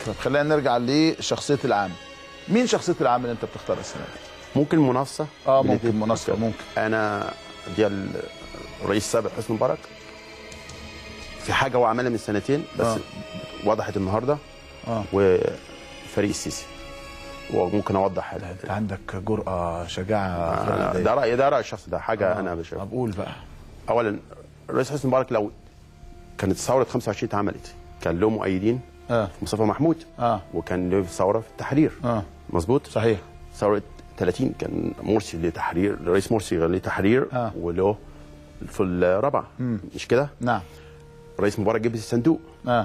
طب خلينا نرجع لشخصيه العام مين شخصيه العام اللي انت بتختارها السنه دي ممكن منافسه اه بين ممكن الاتنين. منافسه ممكن انا دي الرئيس السابق حسني مبارك في حاجه هو عملها من سنتين بس آه. وضحت النهارده اه وفريق السيسي وممكن اوضح ال- انت عندك جرأه شجاعه أنا- ده رايي ده راي الشخص ده حاجه آه. انا بشوفها طب قول بقى اولا الرئيس حسني مبارك لو كانت ثوره 25 اتعملت كان له مؤيدين اه مصطفى محمود اه وكان له ثوره في التحرير اه مظبوط صحيح ثوره 30 كان مرسي لتحرير الرئيس مرسي لتحرير آه. وله في الرابعه مش كده؟ نعم الرئيس مبارك جيب الصندوق اه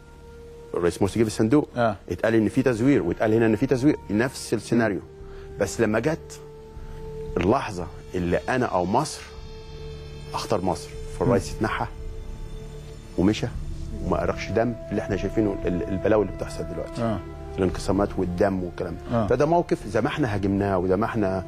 الرئيس مرسي جيب الصندوق آه. اتقال ان في تزوير واتقال هنا ان في تزوير نفس السيناريو بس لما جت اللحظه اللي انا او مصر اختار مصر فالرئيس اتنحى ومشى وما ارقش دم اللي احنا شايفينه ال- البلاوي اللي بتحصل دلوقتي اه الانقسامات والدم والكلام آه. ده فده موقف زي ما احنا هاجمناه وزي ما احنا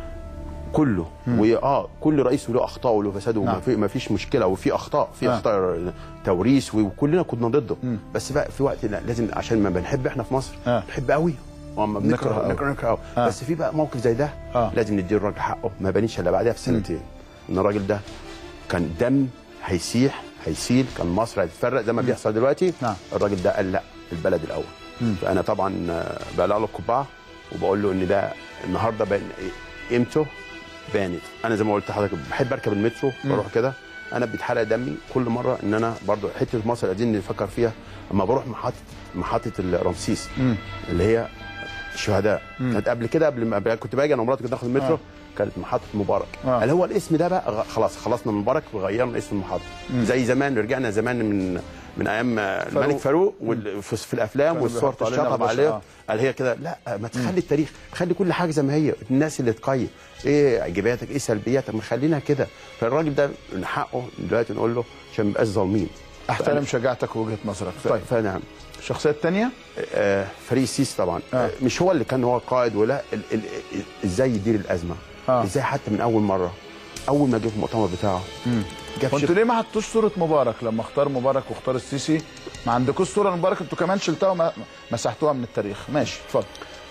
كله واه كل رئيس له اخطاء وله فساد وما نعم. في ما فيش مشكله وفي اخطاء في آه. اخطاء توريث وكلنا كنا ضده بس بقى في وقت لا لازم عشان ما بنحب احنا في مصر آه. بنحب قوي واما نكره بنكره أوي. نكره نكره قوي آه. بس في بقى موقف زي ده آه. لازم ندي الراجل حقه ما بانيش الا بعدها بسنتين ان الراجل ده كان دم هيسيح هيسيل كان مصر هتتفرق زي ما بيحصل دلوقتي نعم. الراجل ده قال لا البلد الاول فانا طبعا آه، بقلع له القبعه وبقول له ان ده النهارده بان قيمته بانت انا زي ما قلت لحضرتك بحب اركب المترو بروح كده انا بيتحرق دمي كل مره ان انا برضو حته مصر عايزين نفكر فيها اما بروح محطه محطه الرمسيس اللي هي الشهداء كانت قبل كده قبل ما قبل- كنت باجي انا ومراتي كنت ناخد المترو آه. كانت محطه مبارك آه. اللي هو الاسم ده بقى غ- خلاص خلصنا من مبارك وغيرنا اسم المحطه زي زمان رجعنا زمان من من ايام الملك فاروق وال- في في الافلام كانوا والصور بيحطوا علينا تشطب البشر، عليه آه. قال هي كده لا ما تخلي التاريخ خلي كل حاجه زي ما هي الناس اللي تقيم ايه ايجابياتك ايه سلبياتك ما خلينا كده فالراجل ده من حقه دلوقتي نقول له عشان ما نبقاش ظالمين احترم شجاعتك ووجهه نظرك طيب فنعم الشخصيه الثانيه آه، فريق السيسي طبعا آه. آه. مش هو اللي كان هو القائد ولا ال ال ازاي يدير الازمه آه. آه. ازاي حتى من اول مره اول ما جه في المؤتمر بتاعه جاب وانتوا شيخ ليه ما حطوش صوره مبارك لما اختار مبارك واختار السيسي ما عندكوش صوره لمبارك انتوا كمان شلتوها وما- مسحتوها من التاريخ ماشي اتفضل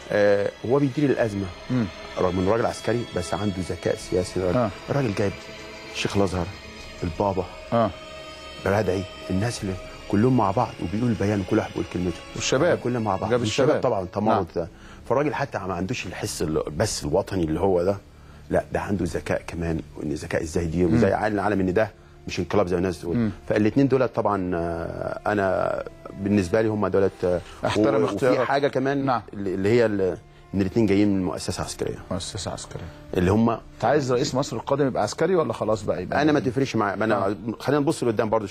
آه هو بيدير الازمه مم. رغم انه راجل عسكري بس عنده ذكاء سياسي الراجل, آه. آه. الراجل جايب الشيخ الازهر البابا اه بردعي الناس اللي كلهم مع بعض وبيقول البيان وكل واحد بيقول كلمته والشباب. كلهم مع بعض جاب الشباب. طبعا تمرد نعم. ده فالراجل حتى ما عندوش الحس اللي- بس الوطني اللي هو ده لا ده عنده ذكاء كمان وان الذكاء ازاي يدير وازاي يعلن العالم ان ده مش انقلاب زي الناس تقول فالاثنين دولت طبعا آه، انا بالنسبه لي هم دولت آه، احترم و- اختيارك. وفي حاجه كمان نعم. اللي اللي هي ال- ان الاثنين جايين من مؤسسه عسكريه مؤسسه عسكريه اللي هم انت عايز رئيس مصر القادم يبقى عسكري ولا خلاص بقى يبقى انا ما تفرقش معايا ما انا خلينا نبص لقدام برضه